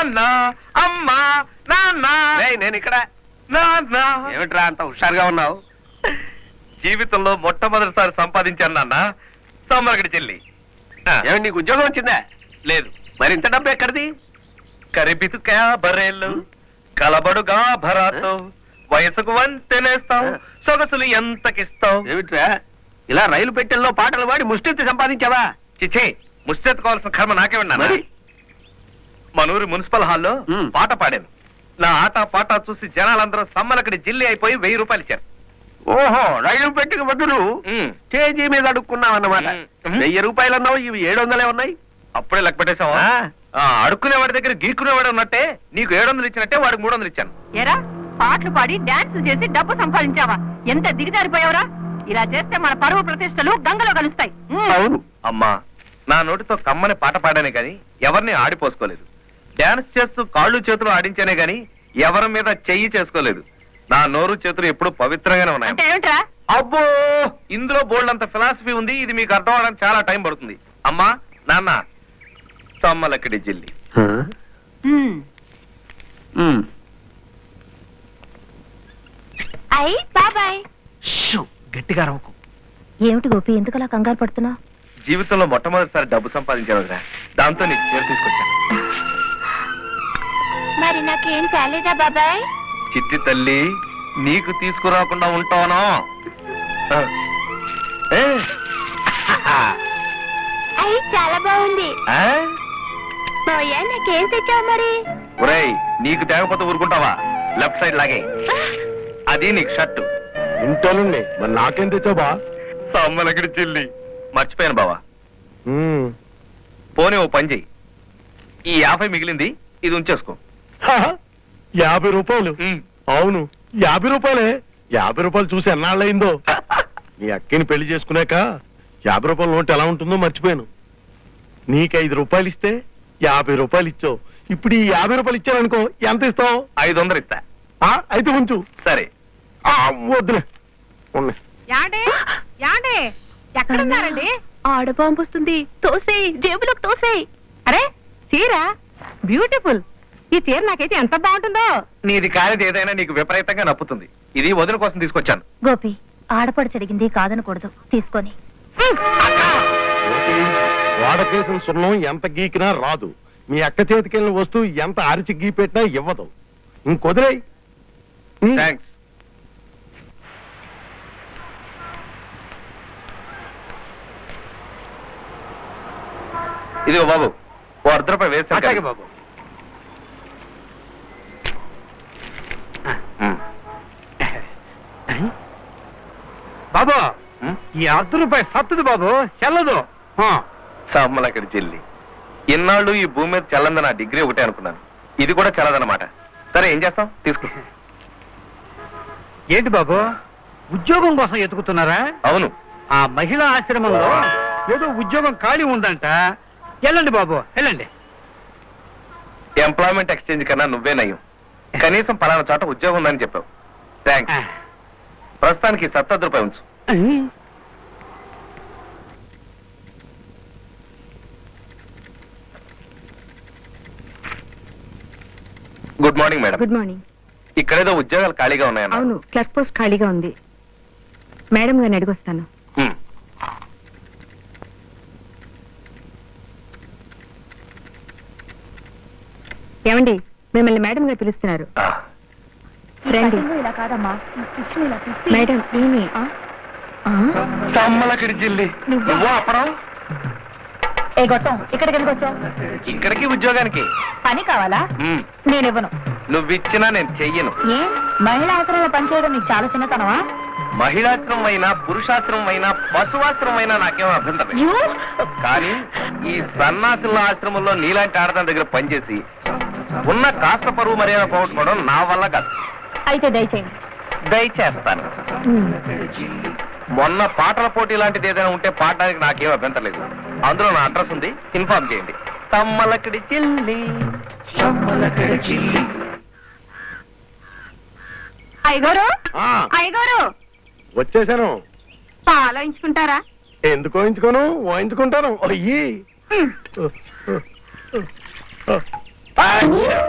నాన్న అమ్మా నాన్న రేయ్, నేను ఇక్కడ నాన్న ఏమిట్రా అంత హుషారుగా ఉన్నావు జీవితంలో మొట్టమొదటిసారి సంపాదించాను నాన్న సమ్మరగడి చెల్లి ఆ, ఏమిటి నీకు ఉద్యోగం వచ్చిందా లేదు మరి ఇంత డబ్బు ఎక్కడిది కరిబితుకా బరేళ్ళు కలబడుగా భరాతో వయసుకు వంతెనేస్తావు సొగసులు ఎంతకిస్తావు ఏమిట్రా ఇలా రైలు పెట్టెల్లో పాటలు పాడి ముష్టి సంపాదించావా చిచే ముష్టెత్తుకోవాల్సిన కర్మ నాకే ఉన్నాను మరి? మనూరి మున్సిపల్ హాల్లో మ్. పాట పాడాను నా ఆట పాట చూసి జనాలందరూ సమ్మలకడి జిల్లి అయిపోయి వెయ్యి రూపాయలు ఇచ్చారు ఓహో రైలు పెట్టెకి బదులు మ్. స్టేజీ మీద అడుక్కున్నావు అన్నమాట మ్. వెయ్యి రూపాయలు అన్నావు ఇవి ఏడు వందలే ఉన్నాయి అప్పుడే లెక్క పెట్టేశావా ఆ. ఆ, అడుక్కునేవాడి దగ్గర గీక్కునేవాడు ఉన్నట్టే నీకు ఏడు వందలు ఇచ్చినట్టే వాడికి మూడు వందలు ఇచ్చాను ఎరా పాటలు పాడి డాన్స్ చేసి డబ్బు సంపాదించావా ఎంత దిగజారిపోయావురా ఇలా చేస్తే మన పరువు ప్రతిష్టలు గంగలో కలుస్తాయి ఉమ్. అవును అమ్మా నా నోటితో కమ్మని పాట పాడానే గాని ఎవరిని ఆడిపోసుకోలేదు డాన్స్ చేస్తూ కాళ్ళు చేతులు ఆడించానే గాని ఎవరి మీద చెయ్యి చేసుకోలేదు నా నోరు చేతులు ఎప్పుడు పవిత్రంగానే ఉన్నాయి అంటే ఏమిట్రా అబ్బో ఇందులో బోల్డ్ అంత ఫిలాసఫీ ఉంది ఇది మీకు అర్థం అవడానికి చాలా టైం పడుతుంది అమ్మా నాన్న సమ్మలక్కడి జిల్లి ఉమ్. మ్. అయ్ బాబాయ్ గట్టిగా రవకు ఏమిటి గోపి ఎందుకలా కంగారు పడుతున్నావు జీవితంలో మొట్టమొదటిసారి డబ్బు సంపాదించాను వదినా. దాంతో నీకు చీర తీసుకొచ్చాను మరి నాకేం కాలేదా బాబాయ్ చిట్టి తల్లి నీకు తీసుకురాకుండా ఉంటాను ఆ. ఏ? అయ్ చాలా బాగుంది ఆ? పోయా నాకేం తెచ్చావు మరి ఒరేయ్ నీకు తేగపోతే ఊరుకుంటావా లెఫ్ట్ సైడ్ లాగే అది నీకు షర్టు ఇంటోనండి మరి నాకేం తెచ్చావా సమ్మలగిడి చిల్లి మర్చిపోయాను బావా పోనీ ఓ పని చెయ్యి ఈ యాభై మిగిలింది ఇది ఉంచేసుకో యాభై రూపాయలు ఉమ్. అవును యాభై రూపాయలే యాభై రూపాయలు చూసి ఎన్నాళ్ళయిందో నీ అక్కని పెళ్లి చేసుకున్నాక యాభై రూపాయల నోట్ ఎలా ఉంటుందో మర్చిపోయాను నీకు ఐదు రూపాయలు ఇస్తే యాభై రూపాయలు ఇచ్చావు ఇప్పుడు ఈ యాభై రూపాయలు ఇచ్చారనుకో ఎంత ఇస్తావు ఐదు వందలు ఇస్తా ఆ, అయితే ఉంచు సరే ఆ, వద్దులే ఉన్నాయి యాండే యాండే ఎక్కడున్నారండి ఆడబాంబు వస్తుంది తోసేయ్ జేబులోకి తోసేయ్ అరే చీర బ్యూటిఫుల్ ఈ చీర నాకైతే ఎంత బాగుంటుందో నీది కానిది ఏదైనా నీకు విపరీతంగా నప్పుతుంది ఇది వదిన కోసం తీసుకొచ్చాను గోపి ఆడపడి చెడిగింది కాదనకూడదు తీసుకొని వాడకేసిన సున్నం ఎంత గీకినా రాదు మీ అక్క చేతికెళ్ళిన వస్తువు ఎంత అరిచి గీపెట్టినా ఇవ్వదు ఇంకొదిలే థ్యాంక్స్ ఇదిగో బాబు ఓ అర్ధ రూపాయి వేస్తాను అట్లాగే బాబు బాబు ఈ అర్ధ రూపాయి సత్తుది బాబు చెల్లదు ఆ. సమ్మలక్కడి చెల్లి ఇన్నాళ్ళు ఈ భూమి మీద చల్లంది నా డిగ్రీ ఒకటే అనుకున్నాను ఇది కూడా చల్లదన్నమాట సరే ఏం చేస్తాం తీసుకో ఏంటి బాబు ఉద్యోగం కోసం ఎతుకుతున్నారా అవును ఆ మహిళా ఆశ్రమంలో ఏదో ఉద్యోగం ఖాళీ ఉందంట వెళ్ళండి బాబు వెళ్ళండి ఎంప్లాయ్మెంట్ ఎక్స్చేంజ్ కన్నా నువ్వే నయం కనీసం పలానా చోట ఉద్యోగం ఉందని చెప్పావు థ్యాంక్స్ ప్రస్తుతానికి సత్తద్దు రూపాయి ఉంచు good morning madam good morning ఇక్కడేదో ఉద్యోగాలు ఖాళీగా ఉన్నాయన్న అవును క్లర్క్ పోస్ట్ ఖాళీగా ఉంది మేడం గారిని అడిగొస్తాను హ్మ్. ఏమండి మిమ్మల్ని మేడం గారు పిలుస్తున్నారు ఆ, రండి ఇలా కాదమ్మా ఇలా మేడం ఈమె సమ్మలక్కడి జిల్లి నువ్వు అప్పడం ఏ గొట్టం ఇక్కడికి ఎందుకు వచ్చావు ఇక్కడికి ఉద్యోగానికి పని కావాలా హ్మ్. నేను ఇవ్వను నువ్విచ్చినా నేను చెయ్యను ఏ మహిళా ఆశ్రమంలో పనిచేయడం నీకు చాలా చిన్నతనమా మహిళాశ్రమం అయినా పురుషాశ్రమం అయినా పశువాశ్రమం అయినా నాకేం అభ్యంతరం లేదు. యూ కానీ ఈ సన్నాసుల ఆశ్రమంలో నీలాంటి ఆడదాని దగ్గర పనిచేసి ఉన్న కాస్త పరువు మర్యాద పోగొట్టుకోవడం నా వల్ల కాదు అయితే దయచేయండి దయచేస్తాను మొన్న పాటల పోటీ లాంటిది ఏదైనా ఉంటే పాడడానికి నాకేం అభ్యంతరం లేదు అందులో నా అడ్రస్ ఉంది ఇన్ఫార్మ్ చేయండి తమ్మలక్కడి చిల్లి తమ్మలక్కడి చిల్లి అయ్యగారు ఆ, అయ్యగారు వచ్చేసాను పాలించుకుంటారా ఎందుకు వాయించుకోను వాయించుకుంటాను అయ్యి అచ్చా.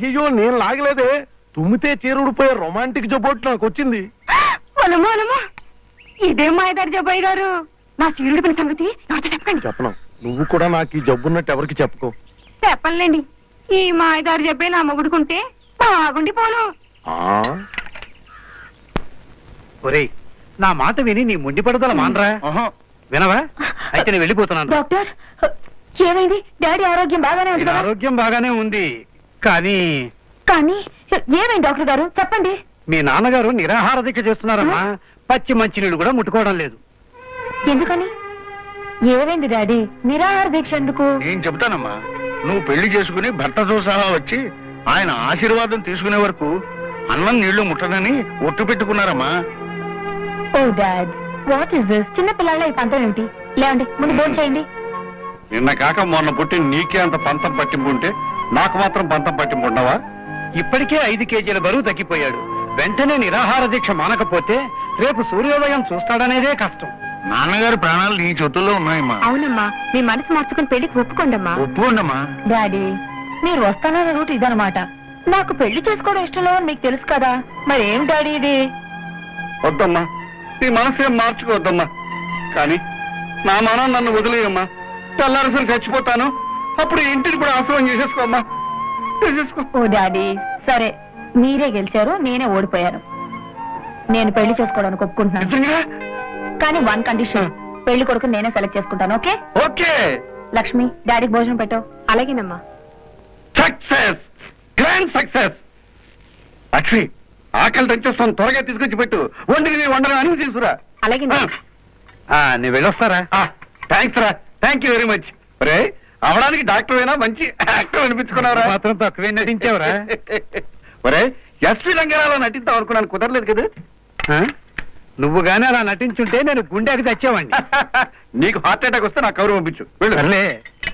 అయ్యో నేను లాగలేదే తుమ్మితే చీరుడిపోయే రొమాంటిక్ జబ్బోటు నాకు వచ్చింది పొలమో పొలమో ఇదే మాయదారి జబ్బాయి గారు నా సీరుడి పని సంగతి ఎవరితో చెప్పకండి చెప్పను నువ్వు కూడా నాకు ఈ జబ్బున్నట్టు ఎవరికి చెప్పుకో చెప్పనులేండి ఈ మాయదారి జబ్బే నా మొగుడుకుంటే బాగుండి పోను ఆ ఒరేయ్ నా మాట విని నీ ముండి పడుదల మానరా వినవా అయితే నేను వెళ్ళిపోతున్నాను డాక్టర్ ఏమైంది డాడీ ఆరోగ్యం బాగానే ఉంది ఈయన కదా ఆరోగ్యం బాగానే ఉంది కానీ కానీ ఏమైంది డాక్టర్ గారు చెప్పండి మీ నాన్నగారు నిరాహార దీక్ష చేస్తున్నారమ్మా పచ్చి మంచినీళ్ళు కూడా ముట్టుకోవడం లేదు ఎందుకని ఏమైంది డాడీ నిరాహార దీక్ష ఎందుకు నేను చెప్తానమ్మా నువ్వు పెళ్లి చేసుకుని భర్తతో సహా వచ్చి ఆయన ఆశీర్వాదం తీసుకునే వరకు అన్నం నీళ్లు ముట్టనని ఒట్టు పెట్టుకున్నారమ్మా oh dad what is this చిన్న పిల్లల ఈ పంతం ఏమిటి లేవండి ముందు భోజనం చేయండి నిన్న కాక మొన్న పుట్టి నీకే అంత పంతం పట్టింపు ఉంటే నాకు మాత్రం పంతం పట్టింపు ఉండవా ఇప్పటికే ఐదు కేజీల బరువు తగ్గిపోయాడు వెంటనే నిరాహార దీక్ష మానకపోతే రేపు సూర్యోదయం చూస్తాడనేదే కష్టం నాన్నగారి ప్రాణాలు నీ చేతుల్లో ఉన్నాయమ్మా అవునమ్మా మీ మనసు మార్చుకుని పెళ్లికి ఒప్పుకోండమ్మా ఒప్పుకోండమ్మా డాడీ మీరు వస్తానన్న రూట్ ఇదనమాట నాకు పెళ్లి చేసుకోవడం ఇష్టం లేవని మీకు తెలుసు కదా మరి ఏం డాడీ ఇది వద్దమ్మా నీ మనసు ఏం మార్చుకోవద్దమ్మా కానీ నా మనం నన్ను వదిలేయమ్మా తెల్లారసరి చచ్చిపోతాను అప్పుడు ఇంటిని కూడా ఆశ్రమం చేసేసుకోమ్మా చేసేసుకో ఓ డాడీ సరే మీరే గెలిచారు నేనే ఓడిపోయాను నేను పెళ్లి చేసుకోవడానికి ఒప్పుకుంటున్నాను నిజంగా కానీ వన్ కండిషన్ పెళ్లి కొడుకు నేనే సెలెక్ట్ చేసుకుంటాను ఓకే ఓకే లక్ష్మి డాడీకి భోజనం పెట్టు అలాగేనమ్మా సక్సెస్ గ్రాండ్ సక్సెస్ లక్ష్మి ఆకలి తెచ్చేస్తాను త్వరగా తీసుకొచ్చి పెట్టు వండికి నీ వండను అని తీసుకురా అలాగేనమ్మా ఆ, నేను వెళ్ళొస్తారా థ్యాంక్స్ రా థ్యాంక్ యూ వెరీ మచ్ రే అవడానికి డాక్టర్ అయినా మంచి యాక్టర్ అనిపించుకున్నారా మాత్రం తక్కువే నటించావురా ఒరే ఎస్పీ రంగారావు నటిద్దాం అనుకున్నాను కుదరలేదు కదా ఆ? నువ్వు గానీ అలా నటించుంటే నేను గుండెకి తెచ్చేవాడిని నీకు హార్ట్ అటాక్ వస్తే నాకు కవర్ పంపించు వెళ్ళు సర్లే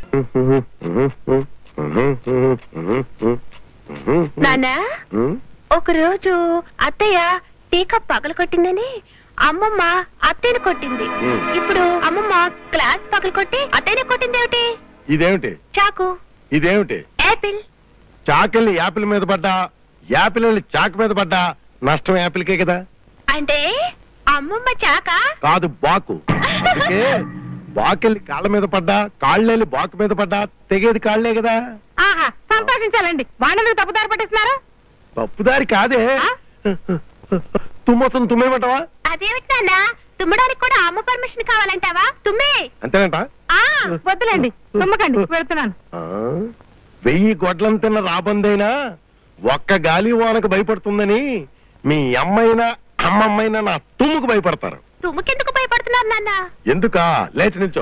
నానా ఒక రోజు అత్తయ్య టీకా పగల కొట్టిందని అమ్మమ్మ అత్తయ్యని కొట్టింది ఉమ్. ఇప్పుడు అమ్మమ్మ క్లాస్ పగల కొట్టి అత్తయ్యని కొట్టింది ఏమిటి ఇదేమిటి చాకు ఇదేమిటి యాపిల్ చాకిల్ని యాపిల్ మీద పడ్డా యాపిల్ వెళ్ళి చాకు మీద పడ్డా నష్టం యాపిల్కే కదా అంటే అమ్మమ్మ చాక కాదు బాకు అందుకే బాకెళ్ళి కాళ్ళ మీద పడ్డా కాళ్ళెళ్ళి బాకు మీద పడ్డా తెగేది కాళ్లే కదా ఆహా సంతోషించాలండి వాళ్ళని తప్పుదారి పట్టిస్తున్నారు తప్పుదారి కాదే ఆ? తుమ్మొస్తుంది తుమ్మేమంటావా అదేమిటి నాన్న తుమ్మడానికి కూడా అమ్మ పర్మిషన్ కావాలంటావా తుమ్మే అంతేనంట ఆ వద్దులేండి తుమ్మకండి వెళ్తున్నాను ఆ? వెయ్యి గొడ్లం తిన్న రాబందైనా ఒక్క గాలి వానకు భయపడుతుందని మీ అమ్మైనా అమ్మమ్మైనా నా తుమ్ముకు భయపడతారు తుమ్మకెందుకు భయపడుతున్నారు నాన్న ఎందుకా లేచి నిల్చో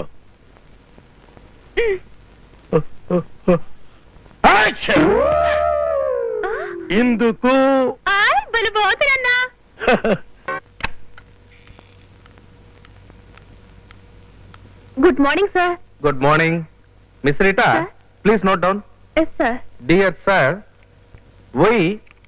యాక్షన్! ఇందుకు ఆయ్ బలి పోతున్నా good morning sir good morning miss Rita Sir? Please note down yes sir dear sir why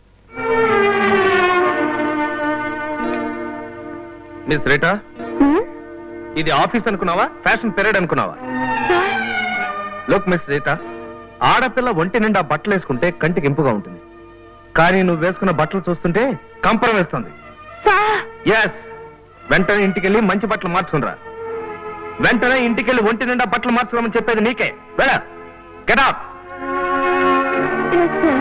miss Rita ఇది ఆఫీస్ అనుకున్నావా ఫ్యాషన్ పీరియడ్ అనుకున్నావా లుక్ మిస్ రీటా ఆడపిల్ల ఒంటి నిండా బట్టలు వేసుకుంటే కంటికి ఇంపుగా ఉంటుంది కానీ నువ్వు వేసుకున్న బట్టలు చూస్తుంటే కంపరం వేస్తుంది సార్ ఎస్ వెంటనే ఇంటికెళ్ళి మంచి బట్టలు మార్చుకునిరా వెంటనే ఇంటికెళ్ళి ఒంటి నిండా బట్టలు మార్చుకోమని చెప్పేది నీకే వెళ్ళ get up yes sir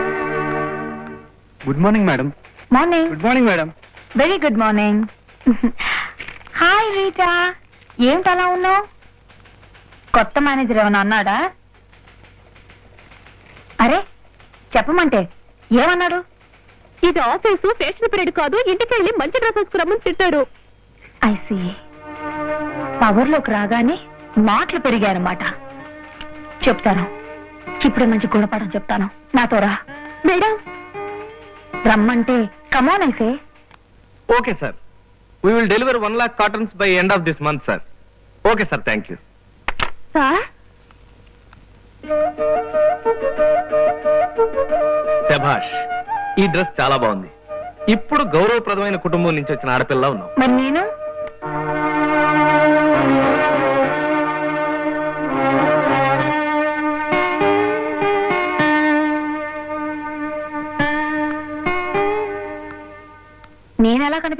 good morning madam morning good morning madam very good morning hi Rita ఏంటి అలా ఉన్నావు కొత్త మేనేజర్ ఏమైనా అన్నాడా అరే చెప్పమంటే ఏమన్నాడు ఇది ఆఫీసు ఫ్యాషన్ పీరియడ్ కాదు ఇంటికెళ్ళి మంచి డ్రెస్ వేసుకురమ్మని తిట్టాడు ఐసి పవర్లోకి రాగానే మాటలు పెరిగాయన్నమాట చెప్తాను ఇప్పుడు మంచి గుణపడం చెప్తాను నాతో రా మేడం రమ్మంటే కమాన్ అయితే okay sir we will deliver one lakh cottons by end of this month sir okay sir thank you sir శభాష్ ఈ డ్రెస్ చాలా బాగుంది ఇప్పుడు గౌరవప్రదమైన కుటుంబం నుంచి వచ్చిన ఆడపిల్ల ఉన్నావు మరి నేను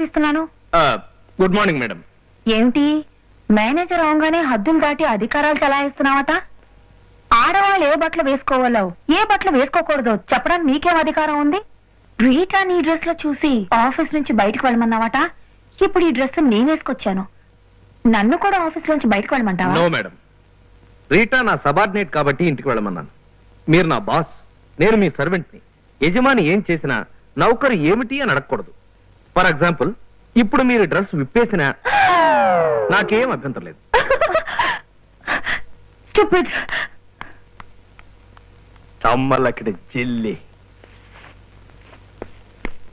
కనిపిస్తున్నాను గుడ్ మార్నింగ్ మేడం ఏమిటి మేనేజర్ అవగానే హద్దులు దాటి అధికారాలు చలాయిస్తున్నావట ఆడవాళ్ళు ఏ బట్టలు వేసుకోవాలో ఏ బట్టలు వేసుకోకూడదో చెప్పడానికి నీకేం అధికారం ఉంది రీటా నీ డ్రెస్ లో చూసి ఆఫీస్ నుంచి బయటకు వెళ్ళమన్నావట ఇప్పుడు ఈ డ్రెస్ నేను వేసుకొచ్చాను నన్ను కూడా ఆఫీస్ నుంచి బయటకు వెళ్ళమంటావా నో మేడం రీటా నా సబార్డినేట్ కాబట్టి ఇంటికి వెళ్ళమన్నాను మీరు నా బాస్ నేను మీ సర్వెంట్ని యజమాని ఏం చేసినా నౌకరు ఏమిటి అని అడగకూడదు ఫర్ ఎగ్జాంపుల్ ఇప్పుడు మీరు డ్రెస్ విప్పేసినా నాకేం అభ్యంతరం లేదు Stupid. తమ్మలక్కడి జిల్లి